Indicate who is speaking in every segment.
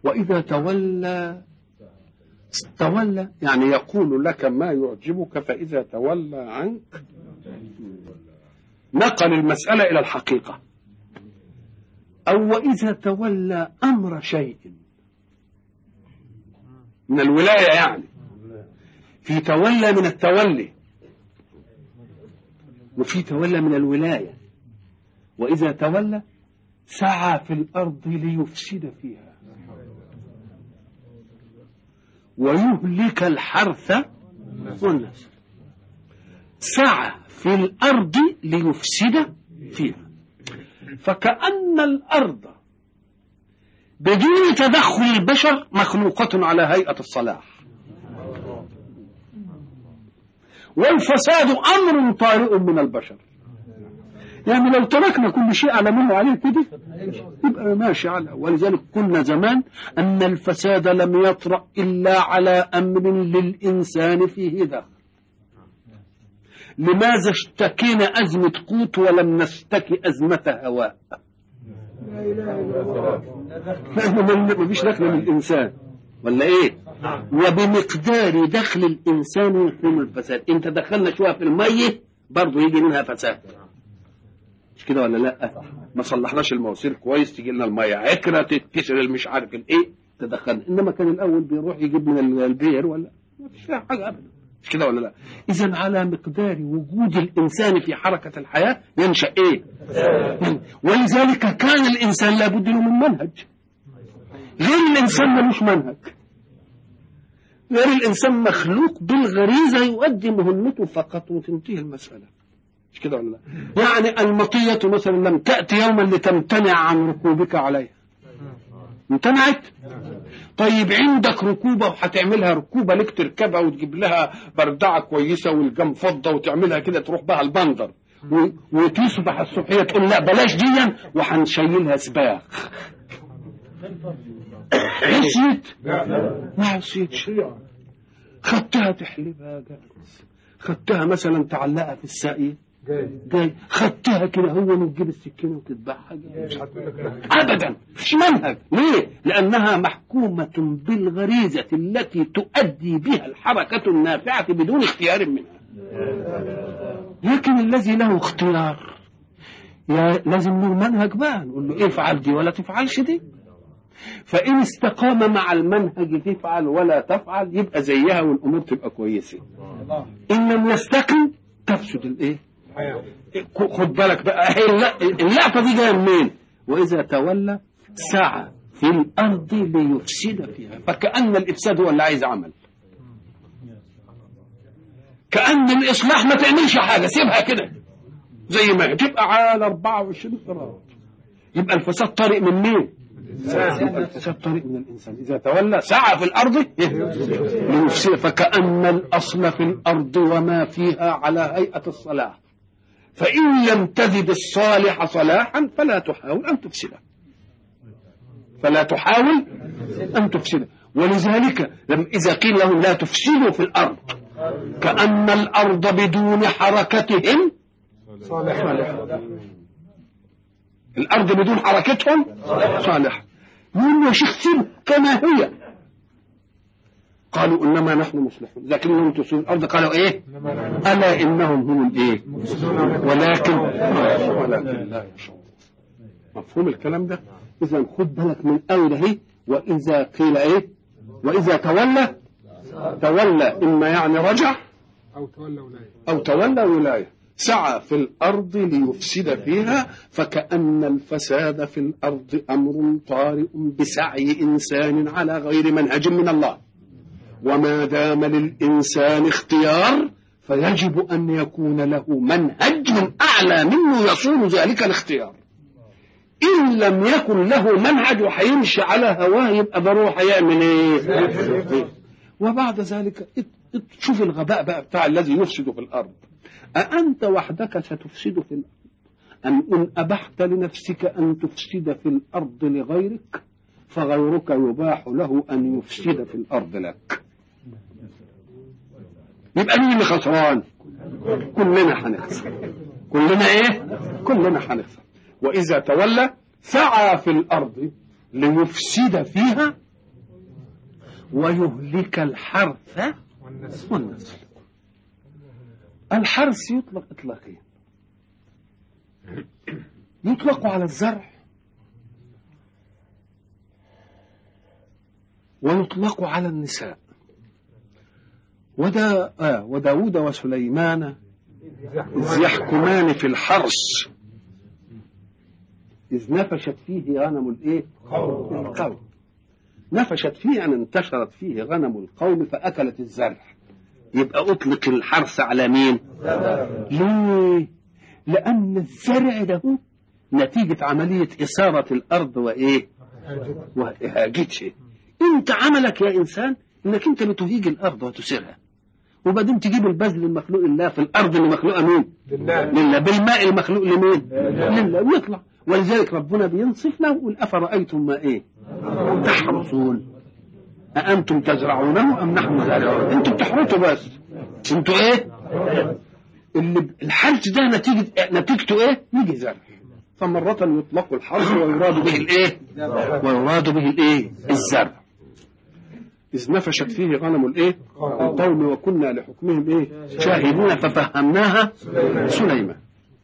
Speaker 1: وإذا تولى تولى يعني يقول لك ما يعجبك فإذا تولى عنك نقل المسألة إلى الحقيقة أو وإذا تولى أمر شيء من الولاية يعني في تولى من التولي وفي تولى من الولاية وإذا تولى سعى في الأرض ليفسد فيها ويهلك الحرث والنسل سعى في الأرض ليفسد فيها فكأن الأرض بدون تدخل البشر مخلوقة على هيئة الصلاح والفساد أمر طارئ من البشر يعني لو تركنا كل شيء على ما هو عليه كده يبقى ماشي على ولذلك قلنا زمان أن الفساد لم يطرأ إلا على أمر للإنسان فيه دخل لماذا اشتكينا أزمة قوت ولم نشتكي أزمة هواء لأنه ما فيش دخل من الإنسان ولا إيه وبمقدار دخل الإنسان يكون الفساد إن تدخلنا شوية في المية برضه يجي منها فساد مش كده ولا لا ما صلحناش المواسير كويس تيجي لنا الميه عكره تتكسر المش عارف الايه تدخلنا انما كان الاول بيروح يجيب من البير ولا ما فيش فيها حاجه ابدا مش كده ولا لا اذا على مقدار وجود الانسان في حركه الحياه ينشا ايه ولذلك كان الانسان لابد له من منهج غير الانسان ملوش منهج غير الانسان مخلوق بالغريزه يؤدي مهمته فقط وتنتهي المساله مش كده ولا لا يعني المطية مثلا لم تأتي يوما لتمتنع عن ركوبك عليها امتنعت طيب عندك ركوبة وهتعملها ركوبة لك تركبها وتجيب لها بردعة كويسة والجم فضة وتعملها كده تروح بها البندر و- وتصبح الصبحية تقول لا بلاش ديا وهنشيلها سباغ عصيت ما عصيتش خدتها تحلبها جاهز خدتها مثلا تعلقها في الساقية جاي خدتها كده هو وتجيب السكينه وتذبحها جاي. ابدا مش منهج ليه لانها محكومه بالغريزه التي تؤدي بها الحركه النافعه بدون اختيار منها لكن الذي له اختيار يا لازم له منهج بقى نقول له افعل دي ولا تفعلش دي فإن استقام مع المنهج تفعل ولا تفعل يبقى زيها والأمور تبقى كويسة إن لم يستقم تفسد الإيه؟ خد بالك بقى هي الل- اللقطة دي جاية منين؟ وإذا تولى سعى في الأرض ليفسد فيها فكأن الإفساد هو اللي عايز عمل كأن الإصلاح ما تعملش حاجة سيبها كده زي ما هي تبقى على 24 قرار يبقى الفساد طريق من مين؟ يبقى الفساد طريق من الإنسان إذا تولى سعى في الأرض ليفسد فكأن الأصل في الأرض وما فيها على هيئة الصلاح فإن لم تجد الصالح صلاحا فلا تحاول أن تفسده فلا تحاول أن تفسده ولذلك لم إذا قيل لهم لا تفسدوا في الأرض كأن الأرض بدون حركتهم صالحة الأرض بدون حركتهم صالحة يقول يا شيخ سيب كما هي قالوا إنما نحن مصلحون لكنهم تفسدون الأرض قالوا إيه ألا إنهم هم الإيه ولكن ولكن لا يشعرون مفهوم الكلام ده إذا خد بالك من أول أهي وإذا قيل إيه وإذا تولى تولى إما يعني رجع
Speaker 2: أو تولى ولاية
Speaker 1: أو تولى ولاية سعى في الأرض ليفسد فيها فكأن الفساد في الأرض أمر طارئ بسعي إنسان على غير منهج من الله وما دام للإنسان اختيار فيجب أن يكون له منهج من أعلى منه يصون ذلك الاختيار إن لم يكن له منهج وهيمشي على هواه يبقى ضروري هيعمل إيه؟ وبعد ذلك ات- ات- شوف الغباء بقى بتاع الذي يفسد في الأرض أأنت وحدك ستفسد في الأرض أم إن أبحت لنفسك أن تفسد في الأرض لغيرك فغيرك يباح له أن يفسد في الأرض لك يبقى مين اللي خسران كلنا هنخسر كلنا ايه كلنا هنخسر واذا تولى سعى في الارض ليفسد فيها ويهلك الحرث والنسل الحرث يطلق إطلاقيا يطلق على الزرع ويطلق على النساء ودا آه وداود وسليمان إذ يحكمان في الحرث إذ نفشت فيه غنم الإيه؟ القوم نفشت فيه أن انتشرت فيه غنم القوم فأكلت الزرع يبقى أطلق الحرث على مين؟ ليه؟ لأن الزرع ده نتيجة عملية إثارة الأرض وإيه؟ وإهاجتها أنت عملك يا إنسان إنك أنت بتهيج الأرض وتسيرها وبعدين تجيب البذل المخلوق لله في الأرض اللي مخلوقة مين؟
Speaker 2: لله
Speaker 1: لله بالماء المخلوق لمين؟ لله ويطلع ولذلك ربنا بينصفنا ويقول أفرأيتم ما إيه؟ تحرثون أأنتم تزرعونه أم نحن زارعون؟ أنتم بتحرثوا بس أنتوا إيه؟ اللي الحرث ده نتيجة نتيجته إيه؟ يجي زرع فمرة يطلق الحرث ويراد به الإيه؟ ويراد به الإيه؟ الزرع إذ نفشت فيه غنم الإيه؟ القوم وكنا لحكمهم إيه؟ شاهدين ففهمناها سليمان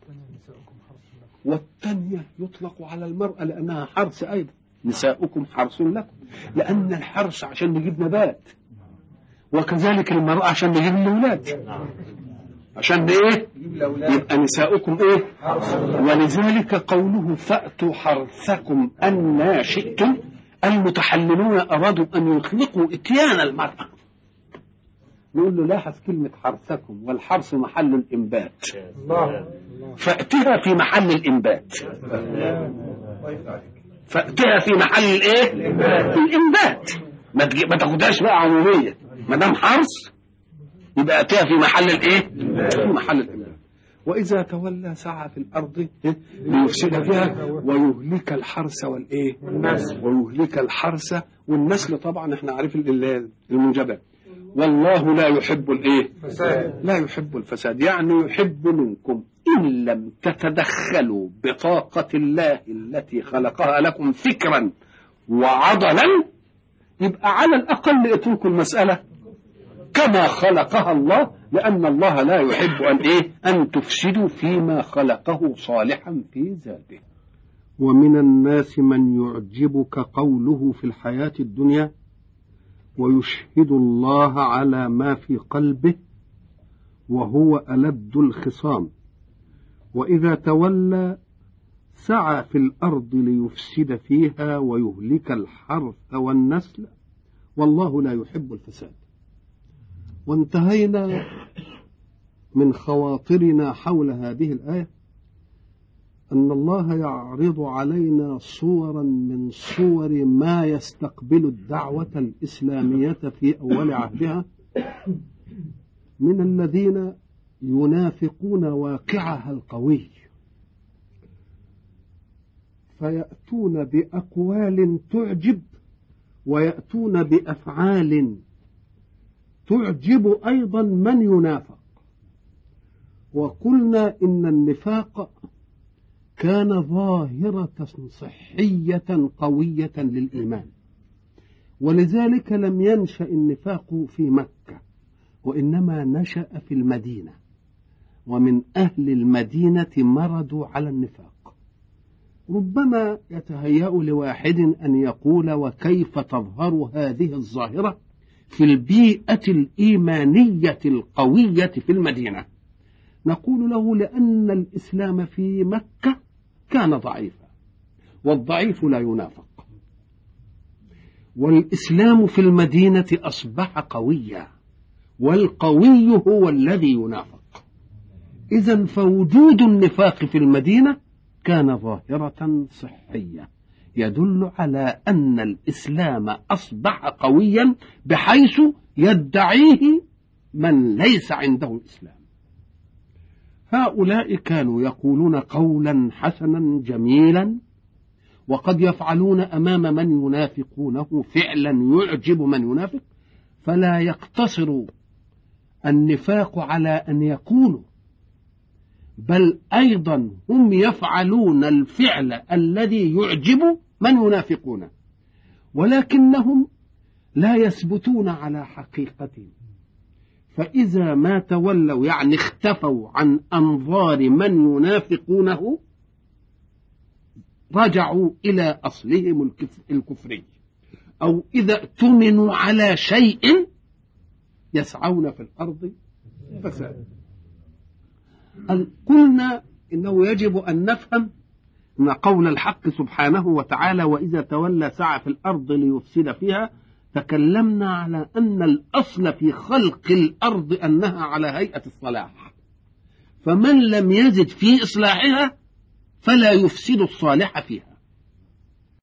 Speaker 1: والثانية يطلق على المرأة لأنها حرث أيضا نساؤكم حرث لكم لأن الحرث عشان نجيب نبات وكذلك المرأة عشان نجيب الأولاد عشان إيه؟ يبقى نساؤكم إيه؟ ولذلك قوله فأتوا حرثكم أن شئتم المتحللون أرادوا أن يطلقوا إتيان المرأة نقول له لاحظ كلمة حرثكم والحرث محل الإنبات
Speaker 2: الله
Speaker 1: فأتها في محل الإنبات فأتها في محل الإيه؟ الإنبات ما تجي- ما تاخدهاش بقى عمومية ما دام حرث يبقى أتها في محل الإيه؟ في محل الإنبات وإذا تولى سعى في الأرض ليفسد فيها ويهلك الحرث والإيه؟
Speaker 2: والنسل.
Speaker 1: ويهلك الحرث والنسل طبعا احنا عارفين ال- المنجبة والله لا يحب الإيه؟
Speaker 2: فساد
Speaker 1: لا يحب الفساد يعني يحب منكم إن لم تتدخلوا بطاقة الله التي خلقها لكم فكرا وعضلا يبقى على الأقل اتركوا المسألة كما خلقها الله لأن الله لا يحب أن إيه أن تفسدوا فيما خلقه صالحا في ذاته ومن الناس من يعجبك قوله في الحياة الدنيا ويشهد الله على ما في قلبه وهو ألد الخصام وإذا تولى سعى في الأرض ليفسد فيها ويهلك الحرث والنسل والله لا يحب الفساد وانتهينا من خواطرنا حول هذه الآية أن الله يعرض علينا صورا من صور ما يستقبل الدعوة الإسلامية في أول عهدها من الذين ينافقون واقعها القوي فيأتون بأقوال تعجب ويأتون بأفعال تعجب أيضا من ينافق وقلنا إن النفاق كان ظاهرة صحية قوية للإيمان ولذلك لم ينشأ النفاق في مكة وإنما نشأ في المدينة ومن أهل المدينة مرضوا على النفاق ربما يتهيأ لواحد أن يقول وكيف تظهر هذه الظاهرة في البيئة الإيمانية القوية في المدينة نقول له لأن الإسلام في مكة كان ضعيفا والضعيف لا ينافق والإسلام في المدينة أصبح قويا والقوي هو الذي ينافق إذا فوجود النفاق في المدينة كان ظاهرة صحية يدل على أن الإسلام أصبح قويا بحيث يدعيه من ليس عنده الإسلام هؤلاء كانوا يقولون قولا حسنا جميلا وقد يفعلون أمام من ينافقونه فعلا يعجب من ينافق فلا يقتصر النفاق على أن يقولوا بل أيضا هم يفعلون الفعل الذي يعجب من ينافقونه ولكنهم لا يثبتون على حقيقة فإذا ما تولوا يعني اختفوا عن أنظار من ينافقونه رجعوا إلى أصلهم الكفري أو إذا اؤتمنوا على شيء يسعون في الأرض فسادا قلنا إنه يجب أن نفهم أن قول الحق سبحانه وتعالى وإذا تولى سعى في الأرض ليفسد فيها تكلمنا على أن الأصل في خلق الأرض أنها على هيئة الصلاح فمن لم يزد في إصلاحها فلا يفسد الصالح فيها